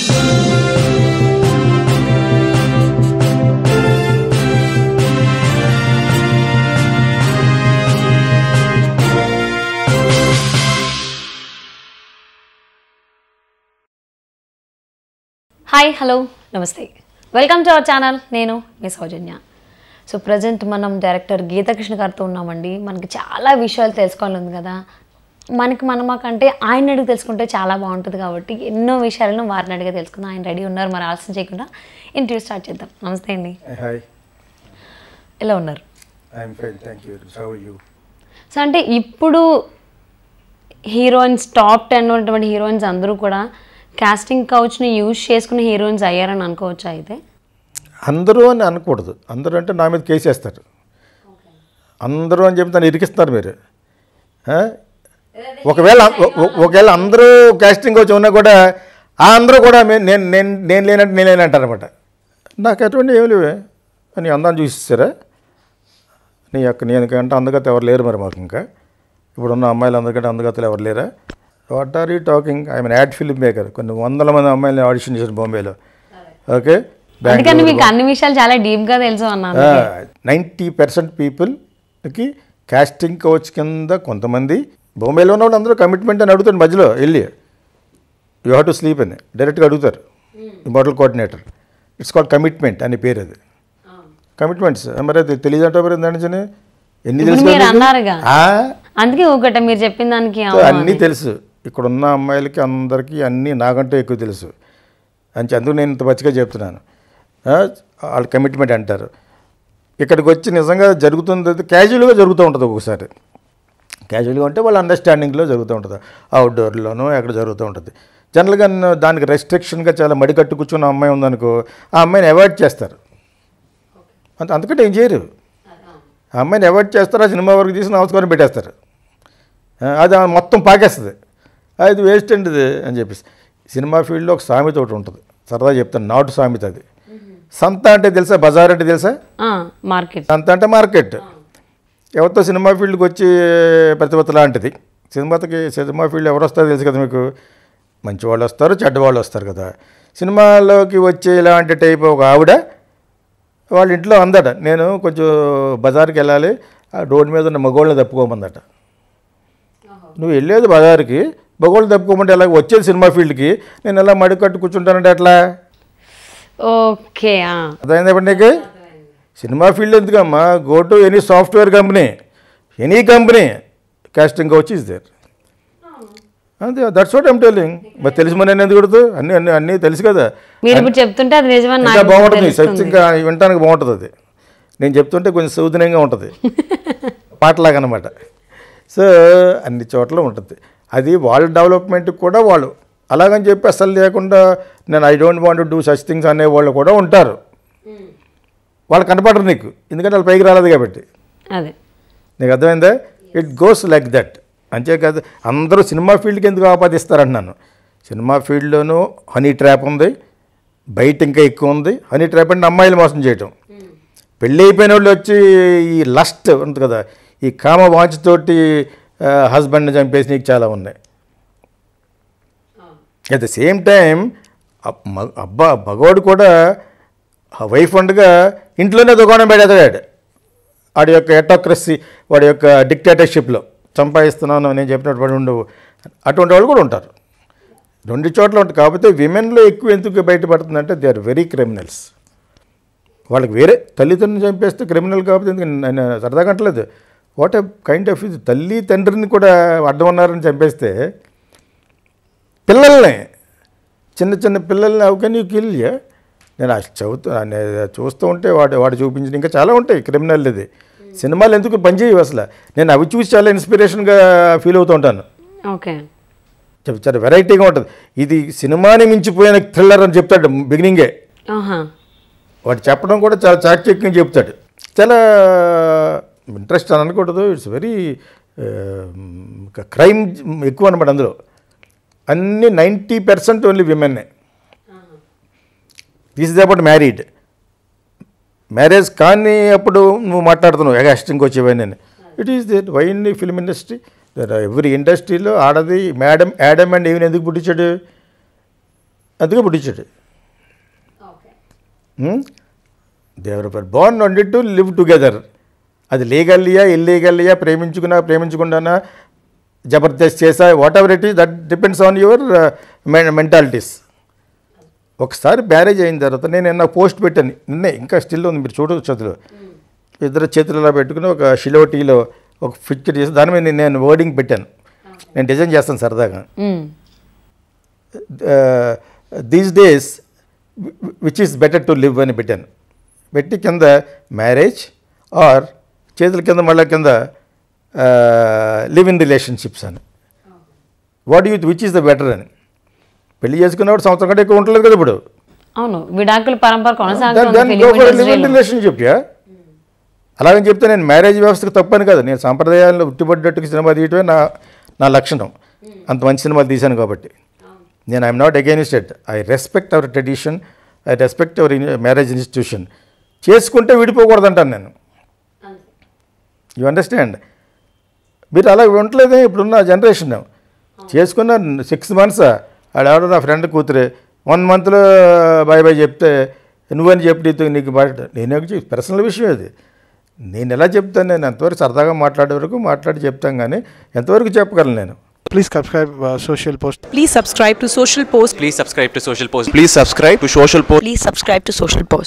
Hi hello నమస్తే welcome to our channel నేను మీ సౌజన్య సో ప్రజెంట్ మనం డైరెక్టర్ గీతాకృష్ణ గారితో ఉన్నామండి మనకి చాలా విషయాలు తెలుసుకోవాలి ఉంది కదా మనకి మన మాకంటే ఆయన అడిగి తెలుసుకుంటే చాలా బాగుంటుంది కాబట్టి ఎన్నో విషయాలను వారిని అడిగి తెలుసుకుందాం ఆయన రెడీ ఉన్నారు మరి ఆలస్యం చేయకుండా ఇంటర్వ్యూ స్టార్ట్ చేద్దాం నమస్తే అండి హాయ్ ఎలా ఉన్నారు I'm fine thank you how you so అంటే ఇప్పుడు హీరోయిన్స్ టాప్ టెన్ ఉన్నటువంటి హీరోయిన్స్ అందరూ కూడా కాస్టింగ్ కౌచ్ని యూజ్ చేసుకుని హీరోయిన్స్ అయ్యారని అనుకోవచ్చు అయితే అందరూ అని అనకూడదు అందరూ అంటే నా మీద కేసు వేస్తారు అందరూ అని చెప్పి దాన్ని ఇరికిస్తున్నారు మీరు ఆ? ఒకవేళ ఒ- ఒ- ఒకవేళ అందరూ కాస్టింగ్ వచ్చి ఉన్నా కూడా ఆ అందరూ కూడా మే- నేను నేను నేను లేనంటే నేను లేనంటారు అనమాట నాకు అటువంటి ఏమి లేవే నీ అందాన్ని చూసిస్తారా నీ యొక్క నేను కంటే అందగత ఎవరు లేరు మరి మాకు ఇంకా ఇప్పుడున్న అమ్మాయిలు అందరికంటే అందగతలు ఎవరు లేరా what are you talking I mean ad film maker కొన్ని వందల మంది అమ్మాయిలని ఆడిషన్ చేశాను బాంబేలో ఓకే అందుకని మీకు అన్ని విషయాలు చాలా డీప్ గా తెలుసు అన్నాను నైంటీ పర్సెంట్ పీపుల్కి కాస్టింగ్ కోచ్ కింద కొంతమంది బాంబేలో ఉన్న వాళ్ళు అందరూ కమిట్మెంట్ అని అడుగుతారు మధ్యలో వెళ్ళి యూ హ్యావ్ టు స్లీప్ అని డైరెక్ట్గా అడుగుతారు bottle coordinator it's called commitment అని పేరు అది కమిట్మెంట్స్ మరి అది తెలియదంటే మరి దాని నుంచి ఎన్ని ఇప్పుడు తెలుసు మీరు మీకు? అన్నారుగా ఆ, అందుకే ఊకట మీరు చెప్పిన దానికి సో అవును అన్నీ అని. తెలుసు ఇక్కడ ఉన్న అమ్మాయిలకి అందరికీ అన్నీ నాకంటే ఎక్కువ తెలుసు అని అందుకు నేను ఇంత మంచిగా చెప్తున్నాను ఆ, వాళ్ళ కమిట్మెంట్ అంటారు ఇక్కడికి వచ్చి నిజంగా జరుగుతుంది క్యాజువల్గా జరుగుతూ ఉంటుంది ఒక్కొక్కసారి క్యాజువల్గా అంటే వాళ్ళ అండర్స్టాండింగ్లో జరుగుతూ ఉంటుంది అవుట్డోర్లోనూ ఎక్కడ జరుగుతూ ఉంటుంది జనరల్గా న- దానికి రెస్ట్రిక్షన్గా చాలా మడికట్టు కూర్చున్న అమ్మాయి ఉందనుకో ఆ అమ్మాయిని అవాయిడ్ చేస్తారు అంత అంతకంటే ఏం చేయరు ఆ అమ్మాయిని అవాయిడ్ చేస్తారు ఆ సినిమా వరకు తీసి నమస్కారం పెట్టేస్తారు ఆ, అది ఆమె మొత్తం పాకేస్తుంది అది వేస్ట్ అండి ఇది అని చెప్పేసి సినిమా ఫీల్డ్లో ఒక సామెత ఒకటి ఉంటుంది సరదా చెప్తాను నాటు సామెత అది సంత అంటే తెలుసా బజార్ అంటే తెలుసా ఆ, మార్కెట్ సంత అంటే మార్కెట్ ఎవరితో సినిమా ఫీల్డ్కి వచ్చి ప్రతిపత్తి లాంటిది సినిమాకి సినిమా ఫీల్డ్ ఎవరు వస్తారో తెలుసు కదా మీకు మంచి వాళ్ళు వస్తారు చెడ్డ వాళ్ళు వస్తారు కదా సినిమాలోకి వచ్చే ఇలాంటి టైప్ ఒక ఆవిడ వాళ్ళ ఇంట్లో అందట నేను కొంచెం బజార్కి వెళ్ళాలి ఆ రోడ్డు మీద ఉన్న మగోళ్ళని తప్పుకోమందట నువ్వు వెళ్ళేది బజార్కి మగోళ్ళు తప్పుకోమంటే ఎలా వచ్చేది సినిమా ఫీల్డ్కి నేను ఎలా మడి కట్టు కూర్చుంటానంటే ఎట్లా ఓకే ఆ. అర్థమైందా నీకు సినిమా ఫీల్డ్ ఎందుకమ్మా go to any software company any company casting వచ్చి ఇస్ దేర్ అంతే దట్స్ వాట్ ఐమ్ టెలింగ్ మరి తెలిసి మరి నేను ఎందుకు కొడుతూ అన్నీ అన్నీ అన్నీ తెలుసు కదా మీరు ఇప్పుడు చెప్తుంటే అది నిజమని ఇంకా నాకు బాగుంటుంది తెలుస్తుంది. సత్యం ఇంకా వినటానికి బాగుంటుంది అది నేను చెప్తుంటే కొంచెం సౌజన్యంగా ఉంటుంది పాటలాగా అనమాట సో అన్ని చోట్ల ఉంటుంది అది వాళ్ళ డెవలప్మెంట్కి కూడా వాళ్ళు అలాగని చెప్పి అసలు లేకుండా నేను I don't want do such things అనేవాళ్ళు కూడా ఉంటారు వాళ్ళు కనపడరు నీకు ఎందుకంటే వాళ్ళు పైకి రాలేదు కాబట్టి అదే నీకు అర్థమైందా ఇట్ గోస్ లైక్ దట్ అంతేకాదు అందరూ సినిమా ఫీల్డ్కి ఎందుకు ఆపాదిస్తారంటున్నాను సినిమా ఫీల్డ్లోనూ హనీ ట్రాప్ ఉంది బయట ఇంకా ఎక్కువ ఉంది హనీ ట్రాప్ అంటే అమ్మాయిలు మోసం చేయటం పెళ్ళి అయిపోయిన వాళ్ళు వచ్చి ఈ లస్ట్ ఉంటుంది కదా ఈ కామ వాంఛతోటి హస్బెండ్ని చంపేసి నీకు చాలా ఉన్నాయి అట్ ద సేమ్ టైం అబ్బా మగవాడు కూడా వైఫ్ ఉండగా ఇంట్లోనే దుకాణం పెడతాడు వాడి యొక్క ఎటోక్రసీ వాడి యొక్క డిక్టేటర్షిప్లో సంపాదిస్తున్నాను నేను చెప్పినట్టు వాడు ఉండవు అటువంటి వాళ్ళు కూడా ఉంటారు రెండు చోట్ల ఉంటారు కాకపోతే విమెన్లో ఎక్కువ ఎందుకు బయటపడుతుందంటే దే ఆర్ వెరీ క్రిమినల్స్ వాళ్ళకి వేరే తల్లిదండ్రులను చంపేస్తే క్రిమినల్ కాకపోతే ఎందుకు నేను సరదాగా అంటలేదు వాట్ ఏ కైండ్ ఆఫ్ ఇది తల్లి తండ్రిని కూడా అడ్డం ఉన్నారని చంపేస్తే పిల్లల్ని చిన్న చిన్న పిల్లల్ని హౌ కెన్ యూ కిల్ నేను అసలు చదువుతూ నేను చూస్తూ ఉంటే వాడు వాడు చూపించిన ఇంకా చాలా ఉంటాయి క్రిమినల్ ఇది సినిమాలు ఎందుకు పనిచేయవు అసలు నేను అవి చూసి చాలా ఇన్స్పిరేషన్గా ఫీల్ అవుతూ ఉంటాను ఓకే చెప్ చాలా వెరైటీగా ఉంటుంది ఇది సినిమాని మించిపోయిన థ్రిల్లర్ అని చెప్తాడు బిగినింగే ఆహా వాడు చెప్పడం కూడా చాలా చాకచక్యంగా చెప్తాడు చాలా ఇంట్రెస్ట్ అని అనకూడదు ఇట్స్ వెరీ క్రైమ్ ఎక్కువ అనమాట అందులో అన్ని నైంటీ పర్సెంట్ ఓన్లీ విమెన్నే this is about married marriage కానీ అప్పుడు నువ్వు మాట్లాడుతున్నావు ఎగాస్టింగ్ వచ్చేవన్నీ it is that why in the film industry there every ఇండస్ట్రీలో ఆడది మేడం యాడమ్ అండ్ ఈవెన్ ఎందుకు పుట్టించాడు అందుకే పుట్టించాడు therefore born wanted to live together అది లీగల్లియా ఇల్లీగల్లియా ప్రేమించుకున్నా ప్రేమించకుండానా జబర్దస్త్ చేసా whatever it is that depends on your mentalities ఒకసారి మ్యారేజ్ అయిన తర్వాత నేను నిన్న పోస్ట్ పెట్టాను నిన్నే ఇంకా స్టిల్ ఉంది మీరు చూడవచ్చు అందులో ఇద్దరు చేతులు ఇలా పెట్టుకుని ఒక షిలోటీలో ఒక పిక్చర్ చేసి దాని మీద నేను వర్డింగ్ పెట్టాను నేను డిజైన్ చేస్తాను సరదాగా మ్మ్. These days which is better to live అని పెట్టాను పెట్టి కింద మ్యారేజ్ ఆర్ చేతుల కింద మళ్ళీ కింద లివ్ ఇన్ రిలేషన్షిప్స్ అని what you which is the better అని పెళ్లి చేసుకున్నప్పుడు సంవత్సరం కంటే ఎక్కువ ఉండలేదు కదా ఇప్పుడు అవును విడాకుల పరంపర దెన్ కొనసాగుతుంది then film go for live in industry లో. రిలేషన్షిప్ యా అలాగని చెప్తే నేను మ్యారేజ్ వ్యవస్థకు తప్పని కాదు నేను సాంప్రదాయాల్లో ఉట్టిపడ్డట్టుకు సినిమా తీయటమే నా నా లక్షణం అంత మంచి సినిమాలు తీశాను కాబట్టి నేను I'm not against it I respect our tradition I respect our marriage institution చేసుకుంటే విడిపోకూడదు అంటాను నేను యూ అండర్స్టాండ్ మీరు అలా ఉండలేదే ఇప్పుడున్న జనరేషన్ చేసుకున్న సిక్స్ మంత్స్ ఆడెవడో నా ఫ్రెండ్ కూతురే వన్ మంత్లో బాయ్ బాయ్ చెప్తే నువ్వని చెప్పి నీతో నీకు బాయ్ నేను పర్సనల్ విషయం అది నేను ఎలా చెప్తాను నేను ఎంతవరకు సరదాగా మాట్లాడే వరకు మాట్లాడి చెప్తాను కానీ ఎంతవరకు చెప్పగలను నేను Please subscribe uh, Social Post. Please subscribe to Social Post. Please subscribe to Social Post. Please subscribe to Social Post. Please subscribe to Social Post.